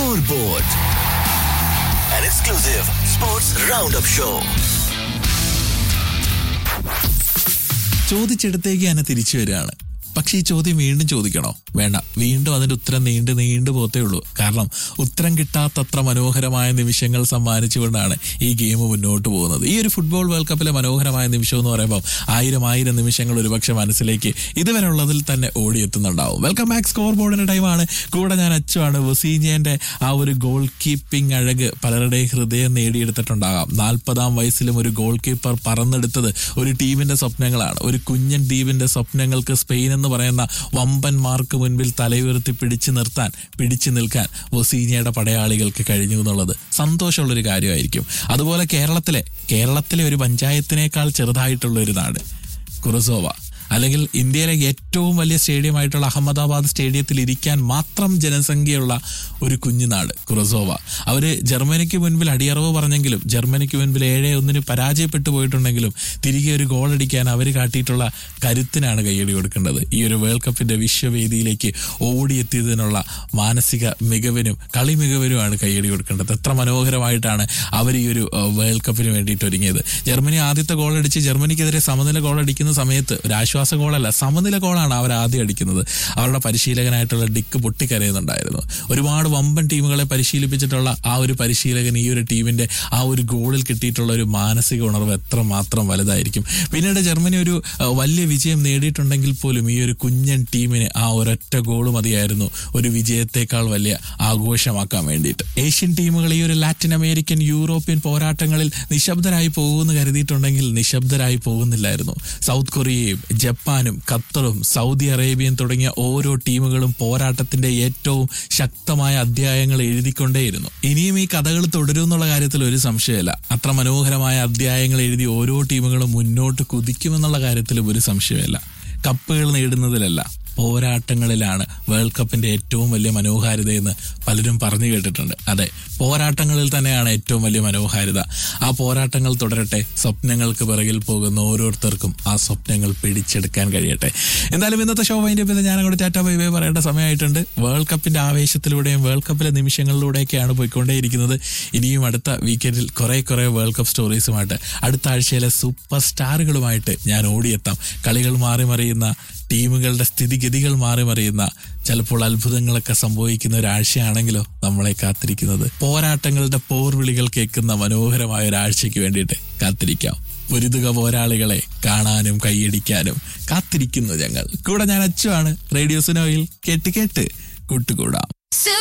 Scoreboard, an exclusive sports roundup show. ചോദിച്ചെടുത്തേക്ക് തന്നെ തിരിച്ചു വരികയാണ് പക്ഷെ ഈ ചോദ്യം വീണ്ടും ചോദിക്കണോ വേണ്ട വീണ്ടും അതിന്റെ ഉത്തരം നീണ്ടു നീണ്ടു പോത്തേ ഉള്ളൂ കാരണം ഉത്തരം കിട്ടാത്തത്ര മനോഹരമായ നിമിഷങ്ങൾ സമ്മാനിച്ചുകൊണ്ടാണ് ഈ ഗെയിം മുന്നോട്ട് പോകുന്നത് ഈ ഒരു ഫുട്ബോൾ വേൾഡ് കപ്പിലെ മനോഹരമായ നിമിഷം എന്ന് പറയുമ്പോൾ ആയിരം ആയിരം നിമിഷങ്ങൾ ഒരുപക്ഷെ മനസ്സിലേക്ക് ഇതുവരെ ഉള്ളതിൽ തന്നെ ഓടിയെത്തുന്നുണ്ടാവും വെൽക്കം ബാക്ക് സ്കോർ ബോർഡിന്റെ ടൈമാണ് കൂടെ ഞാൻ അച്ചുവാണ് വസീഞ്ഞേന്റെ ആ ഒരു ഗോൾ കീപ്പിംഗ് അഴക് പലരുടെയും ഹൃദയം നേടിയെടുത്തിട്ടുണ്ടാകാം നാൽപ്പതാം വയസ്സിലും ഒരു ഗോൾ കീപ്പർ പറന്നെടുത്തത് ഒരു ടീമിന്റെ സ്വപ്നങ്ങളാണ് ഒരു കുഞ്ഞൻ ദ്വീപിന്റെ സ്വപ്നങ്ങൾക്ക് സ്പെയിൻ എന്ന് പറയുന്ന വമ്പന്മാർക്ക് മുൻപിൽ തലയുയർത്തി പിടിച്ചു നിർത്താൻ പിടിച്ചു നിൽക്കാൻ വസീനിയയുടെ പടയാളികൾക്ക് കഴിഞ്ഞു എന്നുള്ളത് സന്തോഷമുള്ളൊരു കാര്യമായിരിക്കും അതുപോലെ കേരളത്തിലെ കേരളത്തിലെ ഒരു പഞ്ചായത്തിനേക്കാൾ ചെറുതായിട്ടുള്ള ഒരു നാട് കുറസോവ അല്ലെങ്കിൽ ഇന്ത്യയിലെ ഏറ്റവും വലിയ സ്റ്റേഡിയമായിട്ടുള്ള അഹമ്മദാബാദ് സ്റ്റേഡിയത്തിൽ ഇരിക്കാൻ മാത്രം ജനസംഖ്യയുള്ള ഒരു കുഞ്ഞുനാട് കുറസോവ അവര് ജർമ്മനിക്ക് മുൻപിൽ അടിയറവ് പറഞ്ഞെങ്കിലും ജർമ്മനിക്ക് മുൻപിൽ ഏഴ് ഒന്നിന് പരാജയപ്പെട്ടു പോയിട്ടുണ്ടെങ്കിലും തിരികെ ഒരു ഗോൾ അടിക്കാൻ അവർ കാട്ടിയിട്ടുള്ള കരുത്തിനാണ് കൈയടി കൊടുക്കേണ്ടത് ഈ ഒരു വേൾഡ് കപ്പിന്റെ വിശ്വവേദിയിലേക്ക് ഓടിയെത്തിയതിനുള്ള മാനസിക മികവിനും കളി മികവിനുമാണ് കൈയടി കൊടുക്കേണ്ടത് എത്ര മനോഹരമായിട്ടാണ് അവർ ഈ ഒരു ഏഹ്, വേൾഡ് കപ്പിന് വേണ്ടിയിട്ട് ഒരുങ്ങിയത് ജർമ്മനി ആദ്യത്തെ ഗോൾ അടിച്ച് ജർമ്മനിക്കെതിരെ സമനില ഗോൾ അടിക്കുന്ന സമയത്ത് ഒരു ആശ്വാസ ഗോളല്ല സമനില ഗോളാണ് അവർ ആദ്യം അടിക്കുന്നത് അവരുടെ പരിശീലകനായിട്ടുള്ള ഡിക്ക് പൊട്ടിക്കരയുന്നുണ്ടായിരുന്നു ഒരുപാട് വമ്പൻ ടീമുകളെ പരിശീലിപ്പിച്ചിട്ടുള്ള ആ ഒരു പരിശീലകൻ ഈ ഒരു ടീമിന്റെ ആ ഒരു ഗോളിൽ കിട്ടിയിട്ടുള്ള ഒരു മാനസിക ഉണർവ് എത്ര മാത്രം വലുതായിരിക്കും പിന്നീട് ജർമ്മനി ഒരു അഹ്, വലിയ വിജയം നേടിയിട്ടുണ്ടെങ്കിൽ പോലും ഈ ഒരു കുഞ്ഞൻ ടീമിന് ആ ഒരൊറ്റ ഗോള് മതിയായിരുന്നു ഒരു വിജയത്തെക്കാൾ വലിയ ആഘോഷമാക്കാൻ വേണ്ടിയിട്ട് ഏഷ്യൻ ടീമുകൾ ഈ ഒരു ലാറ്റിൻ അമേരിക്കൻ യൂറോപ്യൻ പോരാട്ടങ്ങളിൽ നിശബ്ദരായി പോകുമെന്ന് കരുതിയിട്ടുണ്ടെങ്കിൽ നിശബ്ദരായി പോകുന്നില്ലായിരുന്നു സൗത്ത് കൊറിയയും ജപ്പാനും ഖത്തറും സൗദി അറേബ്യയും തുടങ്ങിയ ഓരോ ടീമുകളും പോരാട്ടത്തിന്റെ ഏറ്റവും ശക്തമായ അധ്യായങ്ങൾ എഴുതിക്കൊണ്ടേയിരുന്നു ഇനിയും ഈ കഥകൾ തുടരും എന്നുള്ള കാര്യത്തിൽ ഒരു സംശയമില്ല അത്ര മനോഹരമായ അധ്യായങ്ങൾ എഴുതി ഓരോ ടീമുകളും മുന്നോട്ട് കുതിക്കുമെന്നുള്ള കാര്യത്തിലും ഒരു സംശയമില്ല കപ്പുകൾ നേടുന്നതിലല്ല പോരാട്ടങ്ങളിലാണ് വേൾഡ് കപ്പിന്റെ ഏറ്റവും വലിയ മനോഹാരിതയെന്ന് പലരും പറഞ്ഞു കേട്ടിട്ടുണ്ട് അതെ പോരാട്ടങ്ങളിൽ തന്നെയാണ് ഏറ്റവും വലിയ മനോഹാരിത ആ പോരാട്ടങ്ങൾ തുടരട്ടെ സ്വപ്നങ്ങൾക്ക് പിറകിൽ പോകുന്ന ഓരോരുത്തർക്കും ആ സ്വപ്നങ്ങൾ പിടിച്ചെടുക്കാൻ കഴിയട്ടെ എന്തായാലും ഇന്നത്തെ ഷോ വൈൻഡ് പിന്നെ ഞാൻ അങ്ങോട്ട് ടാറ്റ ബൈ ബൈ പറയേണ്ട സമയമായിട്ടുണ്ട് വേൾഡ് കപ്പിന്റെ ആവേശത്തിലൂടെയും വേൾഡ് കപ്പിലെ നിമിഷങ്ങളിലൂടെയൊക്കെയാണ് പോയിക്കൊണ്ടേയിരിക്കുന്നത് ഇനിയും അടുത്ത വീക്കെൻഡിൽ കുറെ കുറെ വേൾഡ് കപ്പ് സ്റ്റോറീസുമായിട്ട് അടുത്ത ആഴ്ചയിലെ സൂപ്പർ സ്റ്റാറുകളുമായിട്ട് ഞാൻ ഓടിയെത്താം കളികൾ മാറി മറിയുന്ന ടീമുകളുടെ സ്ഥിതിഗതികൾ മാറി മറിയുന്ന ചിലപ്പോൾ അത്ഭുതങ്ങളൊക്കെ സംഭവിക്കുന്ന ഒരാഴ്ചയാണെങ്കിലോ നമ്മളെ കാത്തിരിക്കുന്നത് പോരാട്ടങ്ങളുടെ പോർവിളികൾ കേൾക്കുന്ന മനോഹരമായ ഒരാഴ്ചയ്ക്ക് വേണ്ടിയിട്ട് കാത്തിരിക്കാം പൊരുതുക പോരാളികളെ കാണാനും കൈയടിക്കാനും കാത്തിരിക്കുന്നു ഞങ്ങൾ കൂടെ ഞാൻ അച്ചുവാണ് റേഡിയോ സുനോയിൽ കേട്ട് കേട്ട് കൂട്ടുകൂടാം